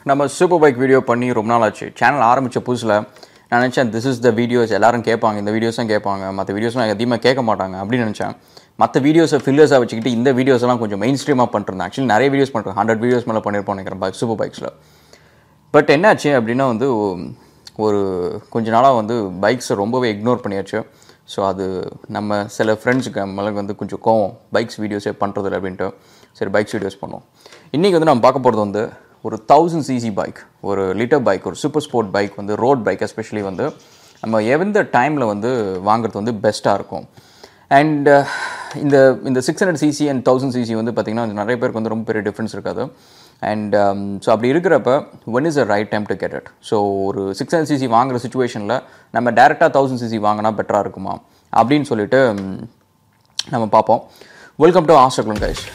நம்ம super bike video பண்ணி ரொம்ப நாள் ஆச்சு சேனல் ஆரம்பித்த புதுசில் நான் நினச்சேன் திஸ் இஸ் த வீடியோஸ் எல்லாரும் கேட்பாங்க இந்த வீடியோஸும் கேட்பாங்க மற்ற வீடியோஸ்லாம் அதிகமாக கேட்க மாட்டாங்க அப்படின்னு நினச்சேன் மற்ற வீடியோஸை ஃபில்லர்ஸாக வச்சுக்கிட்டு இந்த வீடியோஸ் எல்லாம் கொஞ்சம் மெயின் ஸ்ட்ரீமாக பண்ணிருந்தேன் ஆக்சுவலி நிறைய வீடியோஸ் பண்ணுறேன் ஹண்ட்ரட் வீடியோஸ் மேலே பண்ணியிருப்போம் நினைக்கிறேன் பைக் சூப்பர் பைக்ஸில் பட் என்னாச்சு அப்படின்னா வந்து ஒரு கொஞ்ச நாளாக வந்து பைக்ஸை ரொம்பவே இக்னோர் பண்ணியாச்சு ஸோ அது நம்ம சில ஃப்ரெண்ட்ஸுக்கு மேலே வந்து கொஞ்சம் கோவம் பைக்ஸ் வீடியோஸே பண்ணுறதில்ல அப்படின்ட்டு சரி பைக்ஸ் வீடியோஸ் பண்ணோம் இன்றைக்கி வந்து நம்ம பார்க்க போகிறது வந்து ஒரு தௌசண்ட் சிசி பைக் ஒரு லிட்டர் பைக் ஒரு சூப்பர் ஸ்போர்ட் பைக் வந்து ரோட் பைக் எஸ்பெஷலி வந்து நம்ம எந்த டைமில் வந்து வாங்குறது வந்து பெஸ்ட்டாக இருக்கும் அண்ட் இந்த இந்த six hundred cc and thousand cc வந்து பார்த்திங்கன்னா நிறைய பேருக்கு வந்து ரொம்ப பெரிய டிஃப்ரென்ஸ் இருக்காது அண்ட் ஸோ அப்படி இருக்கிறப்ப one is a right time to get it so ஒரு சிக்ஸ் ஹண்ட்ரட் சிசி வாங்குற சுச்சுவேஷனில் நம்ம டேரெக்டாக தௌசண்ட் சிசி வாங்கினா பெட்டராக இருக்குமா அப்படின்னு சொல்லிட்டு ம், நம்ம பார்ப்போம் வெல்கம் டு ஆஸ்ட்ரக்லன் கைஸ்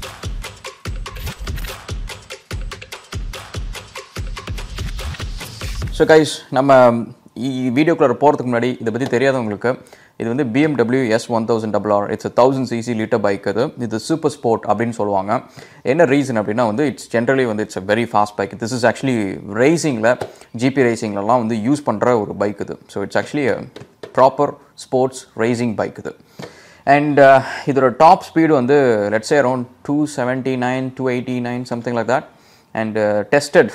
ஸோ கைஸ் நம்ம வீடியோக்குள்ளே போகிறதுக்கு முன்னாடி இதை பற்றி தெரியாதவங்களுக்கு இது வந்து BMW S one thousand double R it's thousand cc litre bike அது இது சூப்பர் ஸ்போர்ட் அப்படின்னு சொல்லுவாங்க என்ன ரீசன் அப்படின்னா வந்து இட்ஸ் ஜென்ரலி வந்து it's a very fast bike this is actually ரேசிங்கில் ஜிபி ரேசிங்லலாம் வந்து யூஸ் பண்ணுற ஒரு பைக் இது so it's actually proper sports racing bike இது அண்ட் இதோட டாப் ஸ்பீடு வந்து let's around two seventy nine two eighty nine something like that and tested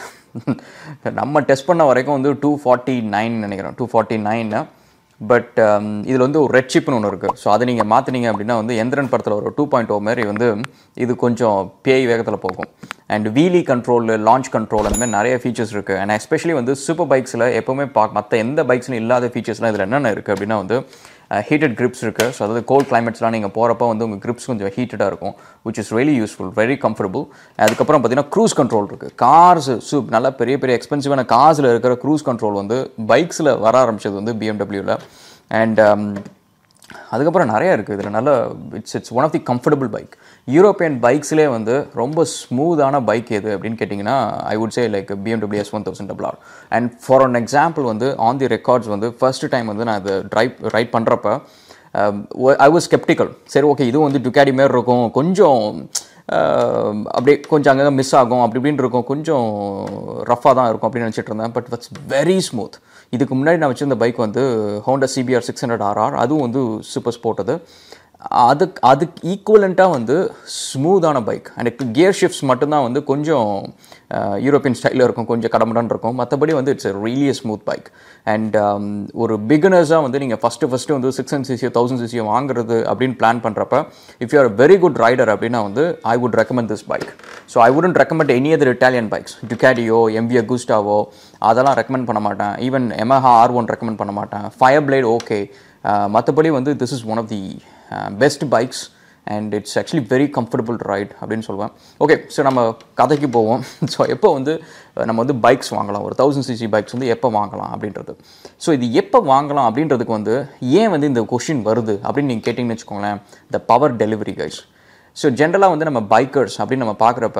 நம்ம டெஸ்ட் பண்ண வரைக்கும் வந்து டூ ஃபார்ட்டி நைன் நினைக்கிறேன் டூ ஃபார்ட்டி நைன் பட் இதில் வந்து ஒரு ரெட் சிப்னு ஒன்று இருக்குது ஸோ அதை நீங்கள் மாற்றினீங்க அப்படின்னா வந்து எந்திரன் படத்தில் ஒரு டூ பாயிண்ட் ஓ மாதிரி வந்து இது கொஞ்சம் பேய் வேகத்தில் போகும் and wheelie control launch control அந்த மாதிரி நிறைய ஃபீச்சர்ஸ் இருக்குது அண்ட் எஸ்பெஷலி வந்து சூப்பர் பைக்ஸில் எப்போவுமே பா மற்ற எந்த பைக்ஸ்லையும் இல்லாத ஃபீச்சர்ஸ்லாம் இதில் என்னென்ன இருக்குது அப்படின்னா வந்து ஹீட்டட் கிரிப்ஸ் இருக்குது ஸோ அதாவது கோல்ட் கிளைமேட்ஸ்லாம் நீங்கள் போகிறப்ப வந்து உங்கள் கிரிப்ஸ் கொஞ்சம் ஹீட்டடாக இருக்கும் which is really useful very comfortable அதுக்கப்புறம் பார்த்தீங்கன்னா க்ரூஸ் கண்ட்ரோல் இருக்குது கார்ஸ் சூப் நல்லா பெரிய பெரிய எக்ஸ்பென்சிவான கார்ஸில் இருக்கிற க்ரூஸ் கண்ட்ரோல் வந்து பைக்ஸில் வர ஆரம்பிச்சது வந்து பிஎம்டபிள்யூவில் அண்ட் அதுக்கப்புறம் நிறைய இருக்குது இதில் நல்ல it's it's one of the comfortable bike European பைக்ஸ்லேயே வந்து ரொம்ப ஸ்மூத்தான பைக் எது அப்படின்னு கேட்டிங்கன்னா I would say like BMW S one thousand double R and for an example வந்து ஆன் தி ரெக்கார்ட்ஸ் வந்து ஃபர்ஸ்ட் டைம் வந்து நான் அதை ட்ரைவ் ரைட் பண்ணுறப்ப ஐ வாஸ் skeptical சரி ஓகே இதுவும் வந்து டுக்காடி மாரி இருக்கும் கொஞ்சம் அஹ், அப்படியே கொஞ்சம் அங்கங்கே மிஸ் ஆகும் அப்படி இப்படின்னு இருக்கும் கொஞ்சம் ரஃபாக தான் இருக்கும் அப்படின்னு நினச்சிட்டு இருந்தேன் பட் இட்ஸ் வெரி ஸ்மூத் இதுக்கு முன்னாடி நான் வச்சிருந்த பைக் வந்து Honda CBR six hundred RR அதுவும் வந்து சூப்பர் ஸ்போர்ட் அது அதுக்கு அதுக்கு ஈக்குவலண்ட்டாக வந்து ஸ்மூத்தான பைக் எனக்கு கியர் ஷிஃப்ட்ஸ் மட்டும்தான் வந்து கொஞ்சம் யூரோப்பியன் ஸ்டைலில் இருக்கும் கொஞ்சம் கடமுடன் இருக்கும் மற்றபடி வந்து it's really smooth bike and ஒரு பிகினர்ஸாக வந்து நீங்கள் ஃபஸ்ட்டு ஃபஸ்ட்டு வந்து சிக்ஸ் ஹண்ட் சிசியோ தௌசண்ட் சிசியோ வாங்குறது அப்படின்னு பிளான் பண்ணுறப்ப if you are very good rider அப்படின்னா வந்து I would recommend this bike so I wouldn't recommend any other Italian bikes டுக்காடியோ எம்வி அகுஸ்டாவோ அதெல்லாம் ரெக்கமெண்ட் பண்ண மாட்டேன் even Yamaha R one recommend பண்ண மாட்டேன் ஃபயர் பிளேட் ஓகே மற்றபடி வந்து this is one of the best bikes and it's actually very comfortable ride அப்படின்னு சொல்லுவேன் ஓகே ஸோ நம்ம கதைக்கு போவோம் ஸோ எப்போ வந்து அஹ், நம்ம வந்து பைக்ஸ் வாங்கலாம் ஒரு தௌசண்ட் சிசி பைக்ஸ் வந்து எப்போ வாங்கலாம் அப்படின்றது ஸோ இது எப்போ வாங்கலாம் அப்படின்றதுக்கு வந்து ஏன் வந்து இந்த கொஷின் வருது அப்படின்னு நீங்கள் கேட்டிங்கன்னு வச்சுக்கோங்களேன் the power delivery guys so ஜென்ரலாக வந்து நம்ம பைக்கர்ஸ் அப்படின்னு நம்ம பார்க்குறப்ப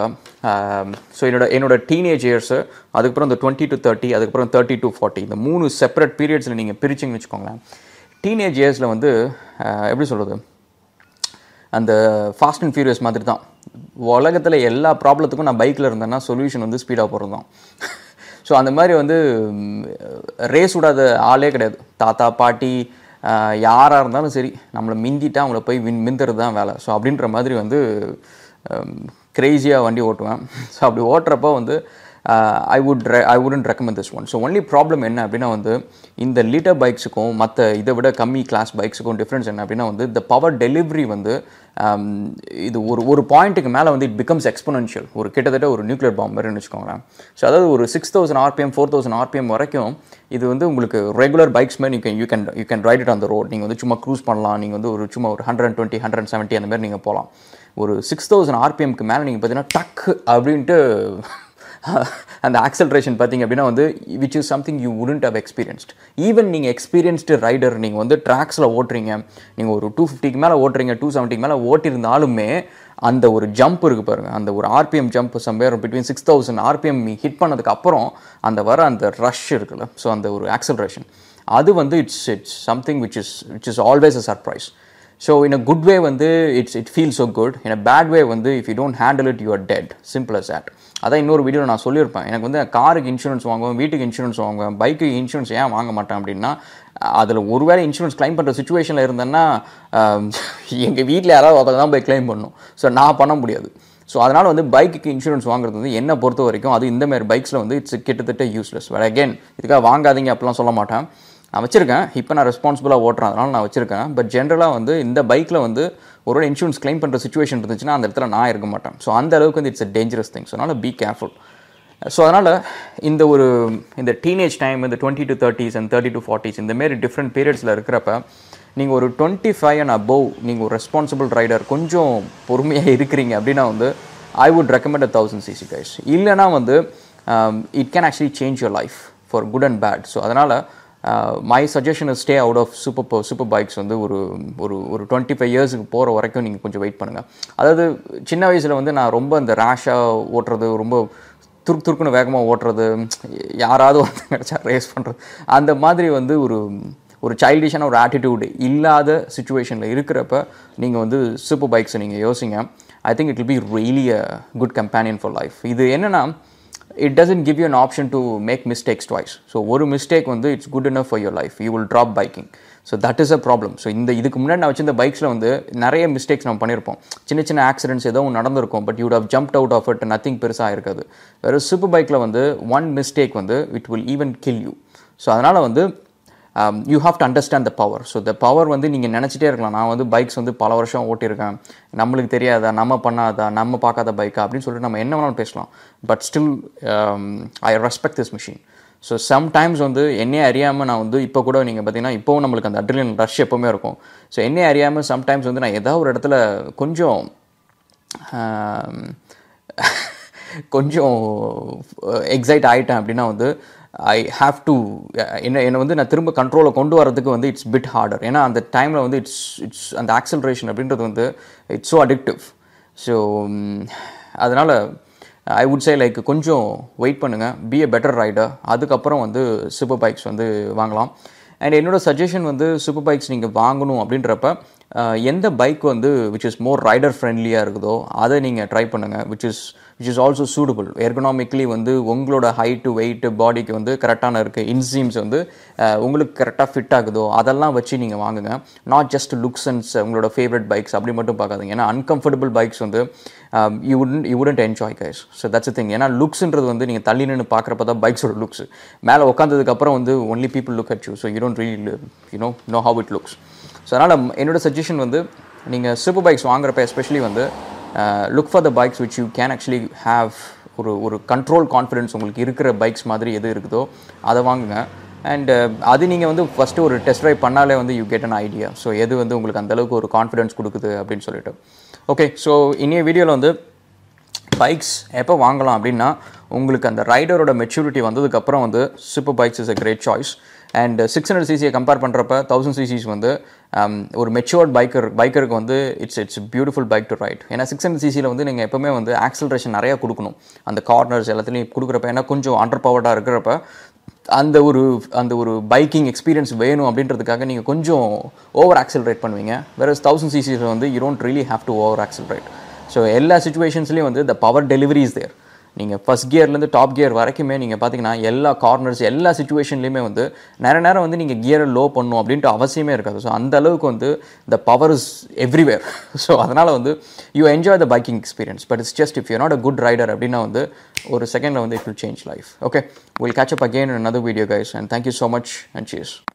ஸோ என்னோட என்னோட டீனேஜ் இயர்ஸு அதுக்கப்புறம் இந்த டுவெண்ட்டி டு தேர்ட்டி அதுக்கப்புறம் தேர்ட்டி டு ஃபார்ட்டி இந்த மூணு செப்பரேட் பீரியட்ஸில் நீங்கள் பிரிச்சிங்கன்னு வச்சுக்கோங்களேன் டீனேஜ் இயர்ஸில் வந்து அஹ், எப்படி சொல்கிறது அந்த ஃபாஸ்ட் அண்ட் ஃபியூரியஸ் மாதிரி தான் உலகத்தில் எல்லா ப்ராப்ளத்துக்கும் நான் பைக்கில் இருந்தேன்னா சொல்யூஷன் வந்து ஸ்பீடாக போகிறது தான் ஸோ அந்த மாதிரி வந்து ரேஸ் விடாத ஆளே கிடையாது தாத்தா பாட்டி யாராக இருந்தாலும் சரி நம்மளை மிந்திட்டா அவங்கள போய் வின் மிந்துறது தான் வேலை ஸோ அப்படின்ற மாதிரி வந்து க்ரேஸியாக வண்டி ஓட்டுவேன் ஸோ அப்படி ஓட்டுறப்போ வந்து I would I wouldn't recommend this one so only problem என்ன அப்படின்னா வந்து இந்த லிட்டர் பைக்ஸுக்கும் மற்ற இதை விட கம்மி கிளாஸ் பைக்ஸுக்கும் டிஃப்ரென்ஸ் என்ன அப்படின்னா வந்து இந்த பவர் டெலிவரி வந்து um, இது ஒரு ஒரு பாயிண்ட்டுக்கு மேலே வந்து இட் பிகம்ஸ் எக்ஸ்பொனன்ஷியல் ஒரு கிட்டத்தட்ட ஒரு நியூக்ளியர் பாம்பு மாதிரின்னு வச்சுக்கோங்களேன் ஸோ அதாவது ஒரு six thousand rpm four thousand rpm வரைக்கும் இது வந்து உங்களுக்கு ரெகுலர் பைக்ஸ் மாதிரி நீங்கள் you can you can ride it on the road நீங்கள் வந்து சும்மா க்ரூஸ் பண்ணலாம் நீங்கள் வந்து ஒரு சும்மா ஒரு ஹண்ட்ரட் டுவெண்ட்டி ஹண்ட்ரட் செவன்ட்டி அந்த மாதிரி நீங்கள் போகலாம் ஒரு சிக்ஸ் தௌசண்ட் ஆர்பிஎம்க்கு மேலே நீங்கள் பார்த்தீங்கன்னா டக் அப்படின்ட்டு அந்த ஆக்சலரேஷன் பார்த்தீங்க அப்படின்னா வந்து which is something you wouldn't have experienced even நீங்கள் எக்ஸ்பீரியன்ஸ்டு ரைடர் நீங்கள் வந்து ட்ராக்ஸில் ஓட்டுறீங்க நீங்கள் ஒரு டூ ஃபிஃப்டிக்கு மேலே ஓட்டுறீங்க டூ செவன்ட்டிக்கு மேலே ஓட்டியிருந்தாலுமே அந்த ஒரு ஜம்ப் இருக்குது பாருங்கள் அந்த ஒரு rpm jump somewhere between six thousand rpm hit பண்ணதுக்கு அப்புறம் அந்த வர அந்த ரஷ் இருக்குல்ல ஸோ அந்த ஒரு ஆக்சலரேஷன் அது வந்து it's it's something which is which is always a surprise so in a good way வந்து it's it feel so good in a bad way வந்து if you don't handle it you're dead simple as that அதான் இன்னொரு video நான் சொல்லியிருப்பேன் எனக்கு வந்து காருக்கு insurance வாங்குவேன் வீட்டுக்கு இன்சூரன்ஸ் வாங்குவேன் பைக்கு இன்சூரன்ஸ் ஏன் வாங்க மாட்டேன் அப்படின்னா அதில் ஒருவேளை இன்சூரன்ஸ் க்ளைம் பண்ணுற சுச்சுவேஷனில் இருந்தேன்னா எங்கள் வீட்டில் யாராவது ஒருத்தர் தான் போய் க்ளைம் பண்ணணும் ஸோ நான் பண்ண முடியாது ஸோ அதனால் வந்து பைக்குக்கு இன்சூரன்ஸ் வாங்குறது வந்து என்னை பொறுத்த வரைக்கும் அது இந்த மாதிரி பைக்ஸில் வந்து இட்ஸ் கிட்டத்தட்ட யூஸ்லெஸ் வேறு அகேன் இதுக்காக வாங்காதீங்க அப்படிலாம் சொல்ல மாட்டேன் நான் வச்சிருக்கேன் இப்போ நான் ரெஸ்பான்சிபிளாக ஓட்டுறேன் அதனால் நான் வச்சிருக்கேன் பட் ஜென்ரலாக வந்து இந்த பைக்கில் வந்து ஒரு இன்சூரன்ஸ் க்ளைம் பண்ணுற சுச்சுவேஷன் இருந்துச்சுன்னா அந்த இடத்துல நான் இருக்க மாட்டேன் ஸோ அந்த அளவுக்கு வந்து it's a dangerous thing so அதனால் பி கேர்ஃபுல் ஸோ அதனால் இந்த ஒரு இந்த டீனேஜ் டைம் இந்த twenty to thirties and thirty to forties இந்த மாரி டிஃப்ரெண்ட் பீரியட்ஸில் இருக்கிறப்ப நீங்கள் ஒரு டுவெண்ட்டி ஃபைவ் அண்ட் அபோவ் நீங்கள் ஒரு ரெஸ்பான்சிபிள் ரைடர் கொஞ்சம் பொறுமையாக இருக்கிறீங்க அப்படின்னா வந்து I would recommend a thousand cc guys இல்லைனா வந்து it can actually change your life for good and bad so அதனால் my suggestion stay out of super super bikes வந்து ஒரு ஒரு ஒரு டுவெண்ட்டி ஃபைவ் இயர்ஸுக்கு போகிற வரைக்கும் நீங்கள் கொஞ்சம் வெயிட் பண்ணுங்கள் அதாவது சின்ன வயசில் வந்து நான் ரொம்ப இந்த ரேஷாக ஓட்டுறது ரொம்ப துருக்கு துருக்குன்னு வேகமாக ஓட்டுறது யாராவது ஒருத்தங்க கிடச்சா ரேஸ் பண்ணுறது அந்த மாதிரி வந்து ஒரு ஒரு சைல்டிஷான ஒரு ஆட்டிடியூட் இல்லாத சுச்சுவேஷனில் இருக்கிறப்ப நீங்கள் வந்து சூப்பர் பைக்ஸை நீங்கள் யோசிங்க I think it will be really a good companion for life இது என்னென்னா it doesn't give you an option to make mistakes twice so ஒரு மிஸ்டேக் வந்து it's good enough for your life you will drop biking so that is a problem so இந்த இதுக்கு முன்னாடி நான் வச்சிருந்த பைக்ஸில் வந்து நிறைய மிஸ்டேக்ஸ் நம்ம பண்ணியிருப்போம் சின்ன சின்ன ஆக்சிடென்ட்ஸ் ஏதோ ஒன்று நடந்திருக்கும் but you'd have jumped out of it nothing பெருசாக இருக்காது வேறு சூப்பர் பைக்கில் வந்து ஒன் மிஸ்டேக் வந்து it will even kill you so அதனால் வந்து you have to understand the power so the power வந்து நீங்கள் நினச்சிட்டே இருக்கலாம் நான் வந்து பைக்ஸ் வந்து பல வருஷம் ஓட்டியிருக்கேன் நம்மளுக்கு தெரியாதா நம்ம பண்ணாதா நம்ம பார்க்காத பைக்கா அப்படின்னு சொல்லிட்டு நம்ம என்ன வேணாலும் பேசலாம் but still I respect this machine so sometimes வந்து என்னையே அறியாமல் நான் வந்து இப்போ கூட நீங்கள் பார்த்தீங்கன்னா இப்போவும் நம்மளுக்கு அந்த அட்ரிலின் ரஷ் எப்போவுமே இருக்கும் ஸோ என்னையே அறியாமல் சம்டைம்ஸ் வந்து நான் ஏதாவது ஒரு இடத்துல கொஞ்சம் ஆம், கொஞ்சம் எக்ஸைட் ஆகிட்டேன் அப்படின்னா வந்து ஐ ஹாவ் டு என்ன என்னை வந்து நான் திரும்ப கண்ட்ரோலை கொண்டு வரதுக்கு வந்து இட்ஸ் பிட் ஹார்டர் ஏன்னா அந்த டைமில் வந்து இட்ஸ் இட்ஸ் அந்த ஆக்சலரேஷன் அப்படின்றது வந்து இட்ஸ் ஸோ அடிக்டிவ் ஸோ அதனால் ஐ வுட் சே லைக் கொஞ்சம் வெயிட் பண்ணுங்கள் பி a பெட்டர் ரைடர் அதுக்கப்புறம் வந்து சூப்பர் பைக்ஸ் வந்து வாங்கலாம் அண்ட் என்னோட சஜஷன் வந்து சூப்பர் பைக்ஸ் நீங்கள் வாங்கணும் அப்படின்றப்ப அஹ், எந்த பைக் வந்து விச் இஸ் மோர் ரைடர் ஃப்ரெண்ட்லியாக இருக்குதோ அதை நீங்கள் ட்ரை பண்ணுங்கள் which is which is also suitable ergonomically வந்து உங்களோட ஹைட்டு வெயிட் பாடிக்கு வந்து கரெக்டான இருக்குது இன்சீம்ஸ் வந்து அஹ், உங்களுக்கு கரெக்டாக ஃபிட் ஆகுதோ அதெல்லாம் வச்சு நீங்கள் வாங்குங்க நாட் ஜஸ்ட் லுக்ஸ் அண்ட்ஸ் உங்களோட ஃபேவரட் பைக்ஸ் அப்படி மட்டும் பார்க்காதீங்க ஏன்னா அன்கம்ஃபர்டபுள் பைக்ஸ் வந்து you wouldn't you wouldn't enjoy guys so that's thing ஏன்னா லுக்ஸ்ன்றது வந்து நீங்கள் தள்ளி நின்று பார்க்குறப்ப தான் பைக்ஸோட லுக்ஸ் மேலே உட்காந்ததுக்கப்புறம் வந்து only people look at you so you don't really you know know how it looks so அதனால் என்னோட சஜஷன் வந்து நீங்கள் சூப்பர் பைக்ஸ் வாங்குறப்ப எஸ்பெஷலி வந்து look for the bikes which you can actually have ஒரு ஒரு கண்ட்ரோல் கான்ஃபிடன்ஸ் உங்களுக்கு இருக்கிற பைக்ஸ் மாதிரி எது இருக்குதோ அதை வாங்குங்க அண்ட் அது நீங்கள் வந்து ஃபஸ்ட்டு ஒரு டெஸ்ட் ட்ரைவ் பண்ணாலே வந்து you get an idea so எது வந்து உங்களுக்கு அந்தளவுக்கு ஒரு கான்ஃபிடன்ஸ் கொடுக்குது அப்படின்னு சொல்லிட்டு ஓகே ஸோ இனிய வீடியோவில் வந்து பைக்ஸ் எப்போ வாங்கலாம் அப்படின்னா உங்களுக்கு அந்த ரைடரோட மெச்சூரிட்டி வந்ததுக்கப்புறம் வந்து super bikes is a great choice and six hundred சிசியை கம்பேர் பண்ணுறப்ப தௌசண்ட் சிசிஸ் வந்து um, ஒரு மெச்சூர்ட் பைக்கர் பைக்கருக்கு வந்து it's it's beautiful bike to ride ஏன்னா சிக்ஸ் ஹண்ட்ரட் சிசியில் வந்து நீங்கள் எப்போவுமே வந்து ஆக்சலரேஷன் நிறையா கொடுக்கணும் அந்த கார்னர்ஸ் எல்லாத்துலேயும் கொடுக்குறப்ப ஏன்னா கொஞ்சம் அண்டர் பவர்டாக இருக்கிறப்ப அந்த ஒரு அந்த ஒரு பைக்கிங் எக்ஸ்பீரியன்ஸ் வேணும் அப்படின்றதுக்காக நீங்கள் கொஞ்சம் ஓவர் ஆக்சலரேட் பண்ணுவீங்க வேற தௌசண்ட் சிசிஸில் வந்து you don't really have to over accelerate so எல்லா சுச்சுவேஷன்ஸ்லேயும் வந்து the power delivery is there நீங்கள் ஃபஸ்ட் கியர்லேருந்து டாப் கியர் வரைக்குமே நீங்கள் பார்த்தீங்கன்னா எல்லா கார்னர்ஸ் எல்லா சுச்சுவேஷன்லையுமே வந்து நிறைய நேரம் வந்து நீங்கள் கியரை லோ பண்ணணும் அப்படின்ட்டு அவசியமே இருக்காது ஸோ அந்த அளவுக்கு வந்து the power is everywhere so அதனால் வந்து you enjoy the biking experience but it's just if you not a good rider அப்படின்னா வந்து ஒரு செகண்டில் வந்து it will change life okay will catch up again another video guys and thank you so much and cheers